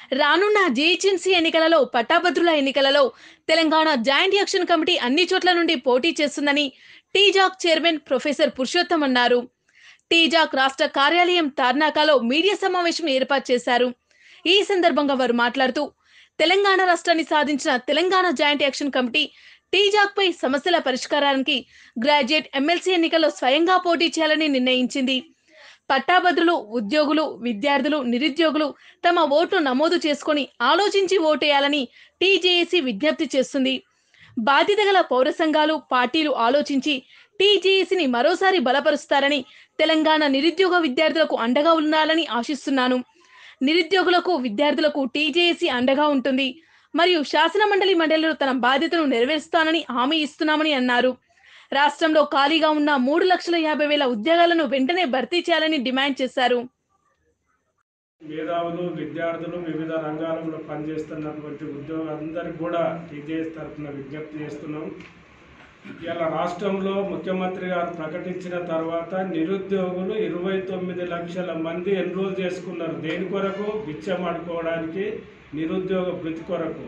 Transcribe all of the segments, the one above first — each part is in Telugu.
రానున్న జీహెచ్ఎంసీ ఎన్నికలలో పట్టాభద్రుల ఎన్నికలలో తెలంగాణ జాయింట్ యాక్షన్ కమిటీ అన్ని చోట్ల నుండి పోటీ చేస్తుందని టీజాక్ చైర్మన్ ప్రొఫెసర్ పురుషోత్తం అన్నారు టీజాక్ రాష్ట్ర కార్యాలయం తార్నాకాలో మీడియా సమావేశం ఏర్పాటు చేశారు ఈ సందర్భంగా వారు మాట్లాడుతూ తెలంగాణ రాష్ట్రాన్ని సాధించిన Telangana joint action committee TJAC పై సమస్యల పరిష్కారానికి గ్రాడ్యుయేట్ ఎమ్మెల్సీ ఎన్నికల్లో స్వయంగా పోటీ చేయాలని నిర్ణయించింది పట్టాభద్రులు ఉద్యోగులు విద్యార్థులు నిరుద్యోగులు తమ ఓటు నమోదు చేసుకొని ఆలోచించి ఓటేయాలని టీజేఏసీ విజ్ఞప్తి చేస్తుంది బాధ్యత గల పౌర సంఘాలు పార్టీలు ఆలోచించి టీజేఏసీని మరోసారి బలపరుస్తారని తెలంగాణ నిరుద్యోగ విద్యార్థులకు అండగా ఉండాలని ఆశిస్తున్నాను నిరుద్యోగులకు విద్యార్థులకు టీజేఏసీ అండగా ఉంటుంది మరియు శాసన మండలి మండలిలో తన బాధ్యతను నెరవేరుస్తానని హామీ ఇస్తున్నామని అన్నారు రాష్ట్రంలో ఖాళీగా ఉన్న మూడు లక్షల యాభై వేల ఉద్యోగాలను వెంటనే భర్తీ చేయాలని డిమాండ్ చేశారు మేధావులు విద్యార్థులు వివిధ రంగాలలో పనిచేస్తున్నటువంటి ఉద్యోగులందరికీ కూడా టీజేఎస్ తరఫున విజ్ఞప్తి చేస్తున్నాం ఇలా రాష్ట్రంలో ముఖ్యమంత్రి గారు ప్రకటించిన తర్వాత నిరుద్యోగులు ఇరవై తొమ్మిది లక్షల మంది ఎన్రోల్ చేసుకున్నారు దేని కొరకు బిచ్చం ఆడుకోవడానికి నిరుద్యోగ వృత్తి కొరకు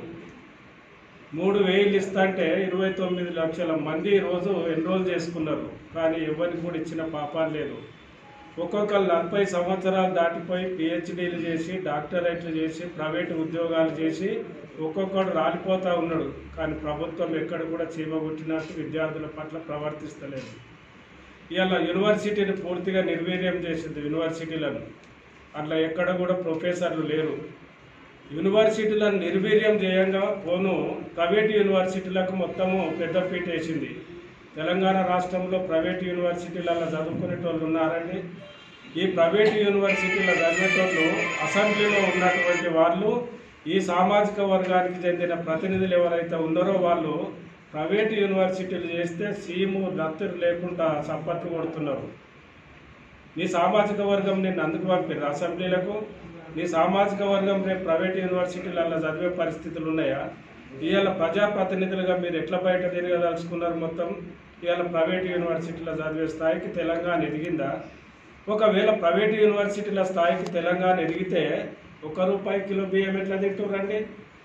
మూడు వేలు ఇస్తంటే ఇరవై తొమ్మిది లక్షల మంది ఈరోజు ఎన్రోల్ చేసుకున్నారు కానీ ఎవరికి కూడా ఇచ్చిన పాపాలు లేదు ఒక్కొక్కరు నలభై సంవత్సరాలు దాటిపోయి పిహెచ్డీలు చేసి డాక్టరేట్లు చేసి ప్రైవేటు ఉద్యోగాలు చేసి ఒక్కొక్కడు రాలిపోతూ ఉన్నాడు కానీ ప్రభుత్వం ఎక్కడ కూడా చీమగొట్టినట్టు విద్యార్థుల పట్ల ప్రవర్తిస్తలేదు ఇవాళ యూనివర్సిటీని పూర్తిగా నిర్వీర్యం చేసింది యూనివర్సిటీలను అట్లా ఎక్కడ కూడా ప్రొఫెసర్లు లేరు యూనివర్సిటీలను నిర్వీర్యం చేయంగా పోను ప్రైవేట్ యూనివర్సిటీలకు మొత్తము పెద్దపీట వేసింది తెలంగాణ రాష్ట్రంలో ప్రైవేట్ యూనివర్సిటీలలో చదువుకునేటోళ్ళు ఉన్నారండి ఈ ప్రైవేట్ యూనివర్సిటీలో చదివేటోళ్ళు అసెంబ్లీలో ఉన్నటువంటి వాళ్ళు ఈ సామాజిక వర్గానికి చెందిన ప్రతినిధులు ఎవరైతే ఉన్నారో వాళ్ళు ప్రైవేట్ యూనివర్సిటీలు చేస్తే సీము దత్తులు లేకుండా చప్పట్లు కొడుతున్నారు నీ సామాజిక వర్గం నేను అందుకు పంపారు అసెంబ్లీలకు నీ సామాజిక వర్గం రేపు ప్రైవేట్ యూనివర్సిటీలలో చదివే పరిస్థితులు ఉన్నాయా ఇవాళ ప్రజాప్రతినిధులుగా మీరు ఎట్లా బయట తిరగదలుచుకున్నారు మొత్తం ఇవాళ ప్రైవేట్ యూనివర్సిటీలో చదివే స్థాయికి తెలంగాణ ఎదిగిందా ఒకవేళ ప్రైవేట్ యూనివర్సిటీల స్థాయికి తెలంగాణ ఎదిగితే ఒక రూపాయి కిలో బియ్యం ఎట్లా తింటురండి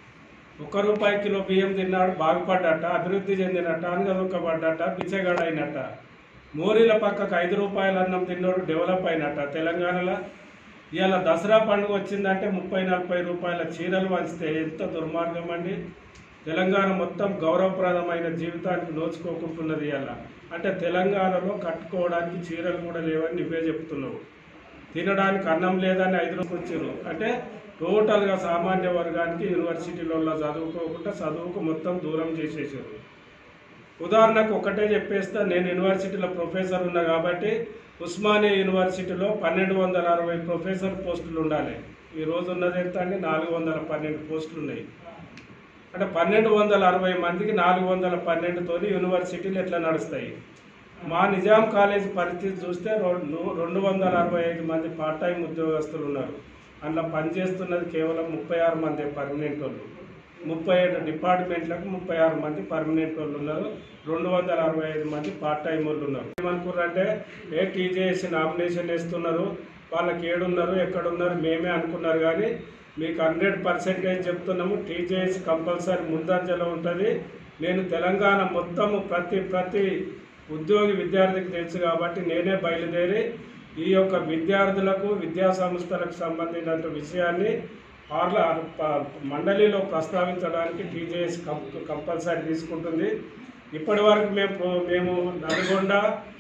ఒక రూపాయి కిలో బియ్యం తిన్నాడు బాగుపడ్డట అభివృద్ధి చెందినట్ట అనగదొక్కబడ్డట బిచ్చగాడు అయినట్ట మోరీల పక్కకు ఐదు రూపాయల అన్నం తిన్నాడు డెవలప్ అయినట్ట తెలంగాణలో ఇవాళ దసరా పండుగ వచ్చిందంటే ముప్పై నలభై రూపాయల చీరలు వంచితే ఎంత దుర్మార్గం అండి తెలంగాణ మొత్తం గౌరవప్రదమైన జీవితానికి నోచుకోకుంటున్నది ఇవాళ అంటే తెలంగాణలో కట్టుకోవడానికి చీరలు కూడా లేవని నువ్వే చెప్తున్నావు తినడానికి అన్నం లేదని ఐదు రూపాయలు వచ్చారు అంటే టోటల్గా సామాన్య వర్గానికి యూనివర్సిటీలలో చదువుకోకుండా చదువుకు మొత్తం దూరం చేసేసారు ఉదాహరణకు ఒకటే చెప్పేస్తా నేను యూనివర్సిటీలో ప్రొఫెసర్ ఉన్నా కాబట్టి ఉస్మానియా యూనివర్సిటీలో పన్నెండు వందల అరవై ప్రొఫెసర్ పోస్టులు ఉండాలి ఈ రోజు ఉన్నది ఎంత అండి నాలుగు వందల పన్నెండు పోస్టులు ఉన్నాయి అంటే పన్నెండు వందల అరవై మందికి నాలుగు వందల పన్నెండుతో యూనివర్సిటీలు ఎట్లా నడుస్తాయి మా నిజాం కాలేజ్ పరిస్థితి చూస్తే రెండు రెండు వందల అరవై ఐదు మంది పార్ట్ టైం ఉద్యోగస్తులు ఉన్నారు అందులో పనిచేస్తున్నది కేవలం ముప్పై ఆరు మంది పర్మనెంట్ వాళ్ళు ముప్పై ఏడు డిపార్ట్మెంట్లకు ముప్పై ఆరు మంది పర్మనెంట్ వాళ్ళు ఉన్నారు రెండు వందల అరవై ఐదు మంది పార్ట్ టైం వాళ్ళు ఉన్నారు ఏమనుకున్నారంటే ఏ టీజేఎస్ నామినేషన్ వేస్తున్నారు వాళ్ళకి ఏడున్నారు ఎక్కడున్నారు మేమే అనుకున్నారు కానీ మీకు హండ్రెడ్ పర్సెంటేజ్ చెప్తున్నాము టీజేఎస్ కంపల్సరీ ముందంజలో ఉంటుంది నేను తెలంగాణ మొత్తము ప్రతి ప్రతి ఉద్యోగి విద్యార్థికి తెలుసు కాబట్టి నేనే బయలుదేరి ఈ యొక్క విద్యార్థులకు విద్యా సంస్థలకు సంబంధించిన విషయాన్ని పార్ల ప- మండలిలో ప్రస్తావించడానికి టీజేఎస్ కంపల్సరీ తీసుకుంటుంది ఇప్పటి వరకు మేము ప్రో- మేము నల్గొండ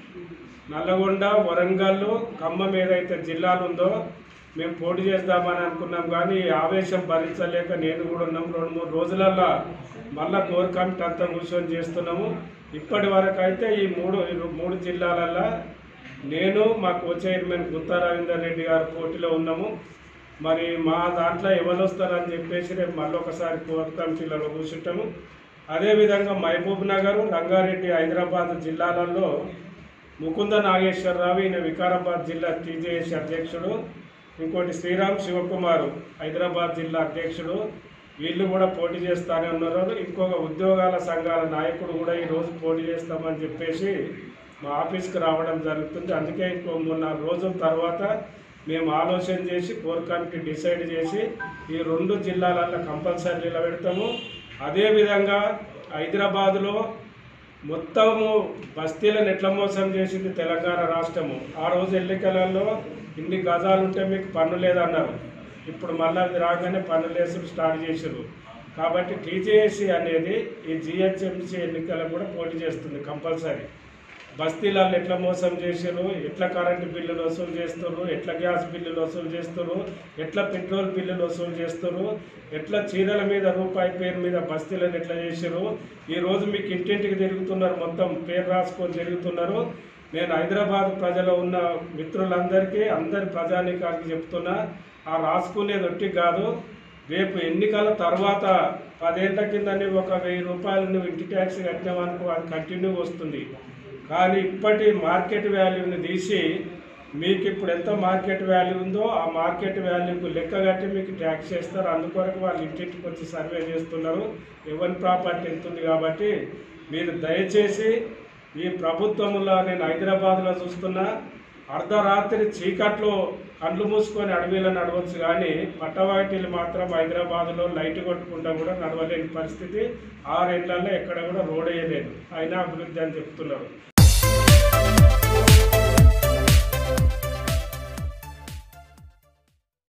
నల్లగొండ వరంగల్ ఖమ్మం ఏదైతే జిల్లాలు ఉందో మేము పోటీ చేద్దామని అనుకున్నాం కానీ ఈ ఆవేశం భరించలేక నేను కూడా ఉన్నాం రెండు మూడు రోజులల్లో మళ్ళా కోర్ కమిటీ అంతా కూర్చొని చేస్తున్నాము ఇప్పటి వరకు అయితే ఈ మూడు ఈ మూడు జిల్లాలల్లో నేను మా కో చైర్మన్ గుత్తా రవీందర్ రెడ్డి గారు పోటీలో ఉన్నాము మరి మా దాంట్లో ఎవరు వస్తారని చెప్పేసి రేపు మళ్ళీ ఒకసారి కోర్ కమిటీలలో కూర్చుంటాము అదేవిధంగా మహబూబ్ నగర్ రంగారెడ్డి హైదరాబాద్ జిల్లాలలో ముకుంద నాగేశ్వరరావు ఈయన వికారాబాద్ జిల్లా టీజేఎస్ అధ్యక్షుడు ఇంకోటి శ్రీరామ్ శివకుమారు హైదరాబాద్ జిల్లా అధ్యక్షుడు వీళ్ళు కూడా పోటీ చేస్తానే ఉన్నారు ఇంకొక ఉద్యోగాల సంఘాల నాయకుడు కూడా ఈరోజు పోటీ చేస్తామని చెప్పేసి మా ఆఫీస్కి రావడం జరుగుతుంది అందుకే ఇంకో మూడు నాలుగు రోజుల తర్వాత మేము ఆలోచన చేసి కోర్ కమిటీ డిసైడ్ చేసి ఈ రెండు జిల్లాలలో కంపల్సరీ నిలబెడతాము అదేవిధంగా హైదరాబాదులో మొత్తము బస్తీలను ఎట్లా మోసం చేసింది తెలంగాణ రాష్ట్రము ఆ రోజు ఎన్నికలలో ఇన్ని గజాలు ఉంటే మీకు పన్ను లేదన్నారు ఇప్పుడు మళ్ళీ అది రాగానే పన్నులు వేసుడు స్టార్ట్ చేసారు కాబట్టి టీజేఏసీ అనేది ఈ జిహెచ్ఎంసీ ఎన్నికలకు కూడా పోటీ చేస్తుంది కంపల్సరీ బస్తీలలో ఎట్లా మోసం చేసారు ఎట్లా కరెంటు బిల్లులు వసూలు చేస్తారు ఎట్లా గ్యాస్ బిల్లులు వసూలు చేస్తారు ఎట్లా పెట్రోల్ బిల్లులు వసూలు చేస్తారు ఎట్లా చీరల మీద రూపాయి పేరు మీద బస్తీలను ఎట్లా చేసారు ఈ రోజు మీకు ఇంటింటికి తిరుగుతున్నారు మొత్తం పేరు రాసుకొని తిరుగుతున్నారు నేను హైదరాబాద్ ప్రజలు ఉన్న మిత్రులందరికీ అందరి ప్రజానీకానికి చెప్తున్నా ఆ రాసుకునేది ఒట్టి కాదు రేపు ఎన్నికల తర్వాత పదేళ్ల కింద నువ్వు ఒక వెయ్యి రూపాయలు నువ్వు ఇంటి ట్యాక్స్ కట్టినావనుకో అది కంటిన్యూ వస్తుంది కానీ ఇప్పటి మార్కెట్ వాల్యూని తీసి మీకు ఇప్పుడు ఎంత మార్కెట్ వాల్యూ ఉందో ఆ మార్కెట్ వాల్యూకు లెక్క కట్టి మీకు ట్యాక్స్ చేస్తారు అందుకొరకు వాళ్ళు ఇంటింటికి వచ్చి సర్వే చేస్తున్నారు ఎవరి ప్రాపర్టీ ఎంత ఉంది కాబట్టి మీరు దయచేసి ఈ ప్రభుత్వంలో నేను హైదరాబాద్లో చూస్తున్నా అర్ధరాత్రి చీకట్లో కళ్ళు మూసుకొని అడవిలో నడవచ్చు కానీ పట్టవాటిలు మాత్రం హైదరాబాద్లో లైట్ కొట్టుకుంటా కూడా నడవలేని పరిస్థితి ఆరేళ్లలో ఎక్కడ కూడా రోడ్ వేయలేదు అయినా అభివృద్ధి అని చెప్తున్నారు